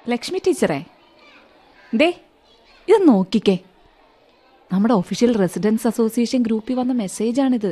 ലക്ഷ്മി ടീച്ചറേ ദേ ഇത് നോക്കിക്കേ നമ്മുടെ ഒഫീഷ്യൽ റെസിഡൻസ് അസോസിയേഷൻ ഗ്രൂപ്പിൽ വന്ന മെസ്സേജാണിത്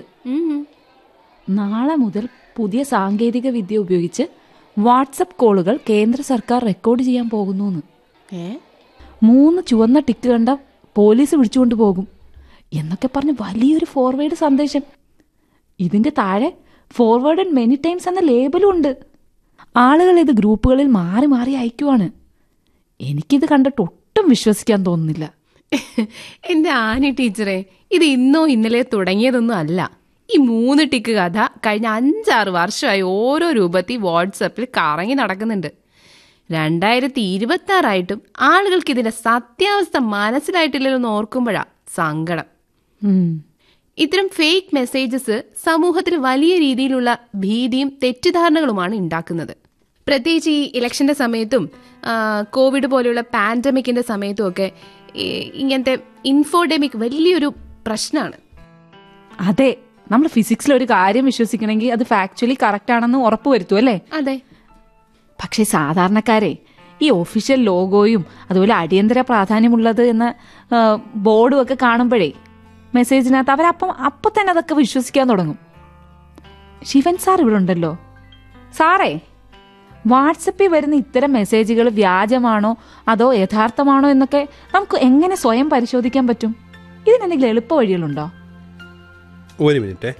നാളെ മുതൽ പുതിയ സാങ്കേതിക വിദ്യ ഉപയോഗിച്ച് വാട്സപ്പ് കോളുകൾ കേന്ദ്ര സർക്കാർ റെക്കോർഡ് ചെയ്യാൻ പോകുന്നു ഏ മൂന്ന് ചുവന്ന ടിക്ക് കണ്ട പോലീസ് വിളിച്ചുകൊണ്ട് പോകും എന്നൊക്കെ പറഞ്ഞ് വലിയൊരു ഫോർവേഡ് സന്ദേശം ഇതിന്റെ താഴെ ഫോർവേഡ് മെനി ടൈംസ് എന്ന ലേബലും ഉണ്ട് ആളുകൾ ഇത് ഗ്രൂപ്പുകളിൽ മാറി മാറി അയക്കുവാണ് എനിക്കിത് കണ്ടിട്ട് ഒട്ടും വിശ്വസിക്കാൻ തോന്നുന്നില്ല എന്റെ ആനി ടീച്ചറെ ഇത് ഇന്നോ ഇന്നലെ തുടങ്ങിയതൊന്നും അല്ല ഈ മൂന്ന് ടിക്ക് കഥ കഴിഞ്ഞ അഞ്ചാറ് വർഷമായി ഓരോ രൂപത്തിൽ വാട്സപ്പിൽ കറങ്ങി നടക്കുന്നുണ്ട് രണ്ടായിരത്തി ഇരുപത്തി ആറായിട്ടും ആളുകൾക്ക് ഇതിന്റെ സത്യാവസ്ഥ മനസ്സിലായിട്ടില്ലല്ലോ എന്ന് ഓർക്കുമ്പോഴാ സങ്കടം ഉം. ഇത്തരം ഫേക്ക് മെസ്സേജസ് സമൂഹത്തിൽ വലിയ രീതിയിലുള്ള ഭീതിയും തെറ്റിദ്ധാരണകളുമാണ് ഉണ്ടാക്കുന്നത് പ്രത്യേകിച്ച് ഈ ഇലക്ഷന്റെ സമയത്തും ആ, കോവിഡ് പോലെയുള്ള പാൻഡമിക്കിന്റെ സമയത്തും ഒക്കെ ഈ ഇങ്ങനത്തെ ഇൻഫോഡെമിക് വലിയൊരു പ്രശ്നമാണ് അതെ നമ്മൾ ഫിസിക്സിൽ ഒരു കാര്യം വിശ്വസിക്കണമെങ്കിൽ അത് ഫാക്ച്വലി കറക്റ്റ് ആണെന്ന് ഉറപ്പുവരുത്തും അല്ലേ അതെ പക്ഷേ സാധാരണക്കാരെ ഈ ഒഫീഷ്യൽ ലോഗോയും അതുപോലെ അടിയന്തര പ്രാധാന്യമുള്ളത് എന്ന ആ, ബോർഡും ഒക്കെ കാണുമ്പോഴേ മെസ്സേജിനകത്ത് അവരപ്പം അപ്പം തന്നെ അതൊക്കെ വിശ്വസിക്കാൻ തുടങ്ങും ശിവൻ സാർ ഇവിടെ ഉണ്ടല്ലോ സാറേ വാട്സപ്പിൽ വരുന്ന ഇത്തരം മെസ്സേജുകൾ വ്യാജമാണോ അതോ യഥാർത്ഥമാണോ എന്നൊക്കെ നമുക്ക് എങ്ങനെ സ്വയം പരിശോധിക്കാൻ പറ്റും ഇതിനെന്തെങ്കിലും എളുപ്പ വഴികളുണ്ടോ ഒരു മിനിറ്റേ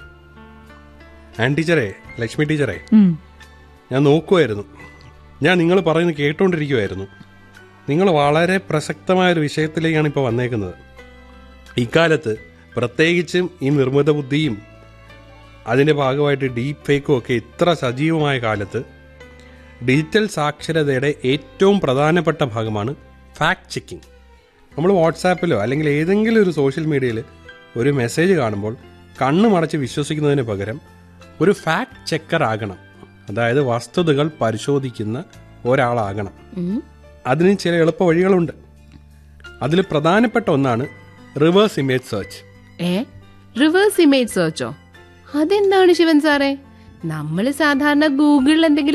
ആൻ ടീച്ചറേ ലക്ഷ്മി ടീച്ചറേ ഉം. ഞാൻ നോക്കുമായിരുന്നു ഞാൻ നിങ്ങൾ പറയുന്നത് കേട്ടുകൊണ്ടിരിക്കുമായിരുന്നു നിങ്ങൾ വളരെ പ്രസക്തമായ ഒരു വിഷയത്തിലേക്കാണ് ഇപ്പോൾ വന്നേക്കുന്നത് ഇക്കാലത്ത് പ്രത്യേകിച്ചും ഈ നിർമ്മിത ബുദ്ധിയും അതിൻ്റെ ഭാഗമായിട്ട് ഡീപ് ഫേക്കും ഒക്കെ ഇത്ര സജീവമായ കാലത്ത് ഡിജിറ്റൽ സാക്ഷരതയുടെ ഏറ്റവും പ്രധാനപ്പെട്ട ഭാഗമാണ് ഫാക്ട് ചെക്കിംഗ് നമ്മൾ വാട്സാപ്പിലോ അല്ലെങ്കിൽ ഏതെങ്കിലും ഒരു സോഷ്യൽ മീഡിയയിൽ ഒരു മെസ്സേജ് കാണുമ്പോൾ കണ്ണ് മടച്ച് വിശ്വസിക്കുന്നതിന് പകരം ഒരു ഫാക്ട് ചെക്കർ ആകണം അതായത് വസ്തുതകൾ പരിശോധിക്കുന്ന ഒരാളാകണം ഉം. അതിന് ചില എളുപ്പ വഴികളുണ്ട് അതിൽ പ്രധാനപ്പെട്ട ഒന്നാണ് റിവേഴ്സ് ഇമേജ് സെർച്ച് ഏ റിവേഴ്സ് ഇമേജ് സെർച്ചോ അതെന്താണ് ശിവൻ സാറേ നമ്മൾ സാധാരണ ഗൂഗിളിൽ എന്തെങ്കിലും